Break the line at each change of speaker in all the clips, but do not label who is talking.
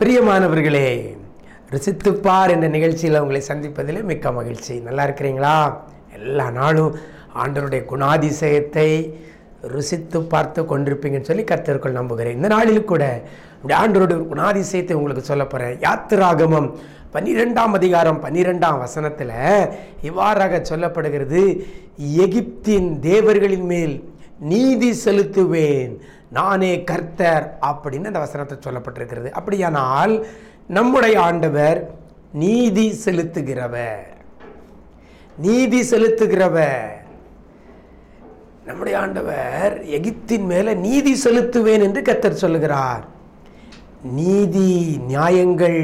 பிரியமானவர்களே ருசித்துப்பார் என்ற நிகழ்ச்சியில் உங்களை சந்திப்பதிலே மிக்க மகிழ்ச்சி நல்லா இருக்கிறீங்களா எல்லா நாளும் ஆண்டவருடைய குணாதிசயத்தை ருசித்து பார்த்து கொண்டிருப்பீங்கன்னு சொல்லி கர்த்தருக்குள் நம்புகிறேன் இந்த நாளில் கூட இந்த ஆண்டவருடைய குணாதிசயத்தை உங்களுக்கு சொல்ல போகிறேன் யாத்திராகமம் பன்னிரெண்டாம் அதிகாரம் பன்னிரெண்டாம் வசனத்தில் இவ்வாறாக சொல்லப்படுகிறது எகிப்தின் தேவர்களின் மேல் நீதி செலுத்துவேன் நானே கர்த்தர் அப்படின்னு அந்த வசனத்தை சொல்லப்பட்டிருக்கிறது அப்படியானால் நம்முடைய ஆண்டவர் நீதி செலுத்துகிறவர் நீதி செலுத்துகிறவர் நம்முடைய ஆண்டவர் எகிப்தின் மேல நீதி செலுத்துவேன் என்று கர்த்தர் சொல்லுகிறார் நீதி நியாயங்கள்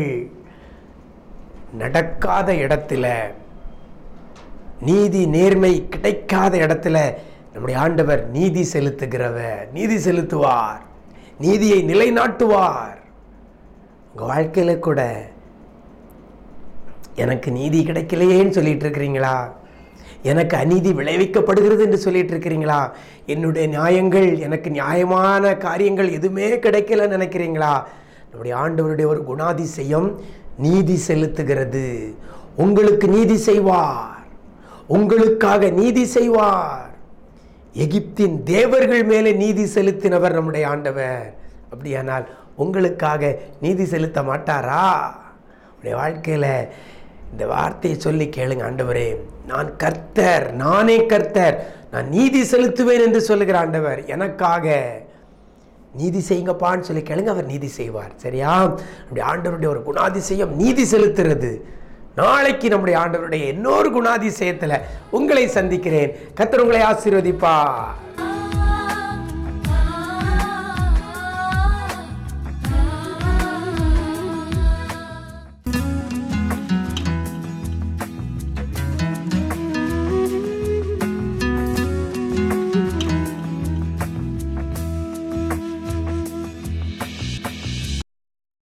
நடக்காத இடத்துல நீதி நேர்மை கிடைக்காத இடத்துல நம்முடைய ஆண்டவர் நீதி செலுத்துகிறவர் நீதி செலுத்துவார் நீதியை நிலைநாட்டுவார் உங்கள் வாழ்க்கையில் கூட எனக்கு நீதி கிடைக்கலையேன்னு சொல்லிட்டு இருக்கிறீங்களா எனக்கு அநீதி விளைவிக்கப்படுகிறது என்று சொல்லிட்டு இருக்கிறீங்களா என்னுடைய நியாயங்கள் எனக்கு நியாயமான காரியங்கள் எதுவுமே கிடைக்கலன்னு நினைக்கிறீங்களா நம்முடைய ஆண்டவருடைய ஒரு குணாதிசயம் நீதி செலுத்துகிறது உங்களுக்கு நீதி செய்வார் உங்களுக்காக நீதி செய்வார் எகிப்தின் தேவர்கள் மேலே நீதி செலுத்தினவர் நம்முடைய ஆண்டவர் அப்படியானால் உங்களுக்காக நீதி செலுத்த மாட்டாரா உடைய வாழ்க்கையில் இந்த வார்த்தையை சொல்லி கேளுங்க ஆண்டவரே நான் கர்த்தர் நானே கர்த்தர் நான் நீதி செலுத்துவேன் என்று சொல்லுகிற ஆண்டவர் எனக்காக நீதி செய்யுங்கப்பான்னு சொல்லி கேளுங்க அவர் நீதி செய்வார் சரியா நம்முடைய ஆண்டவருடைய ஒரு குணாதிசயம் நீதி செலுத்துறது நாளைக்கு நம்முடைய ஆண்டவருடைய இன்னொரு குணாதிசயத்தில் உங்களை சந்திக்கிறேன் கர்த்தர் உங்களை ஆசீர்வதிப்பார்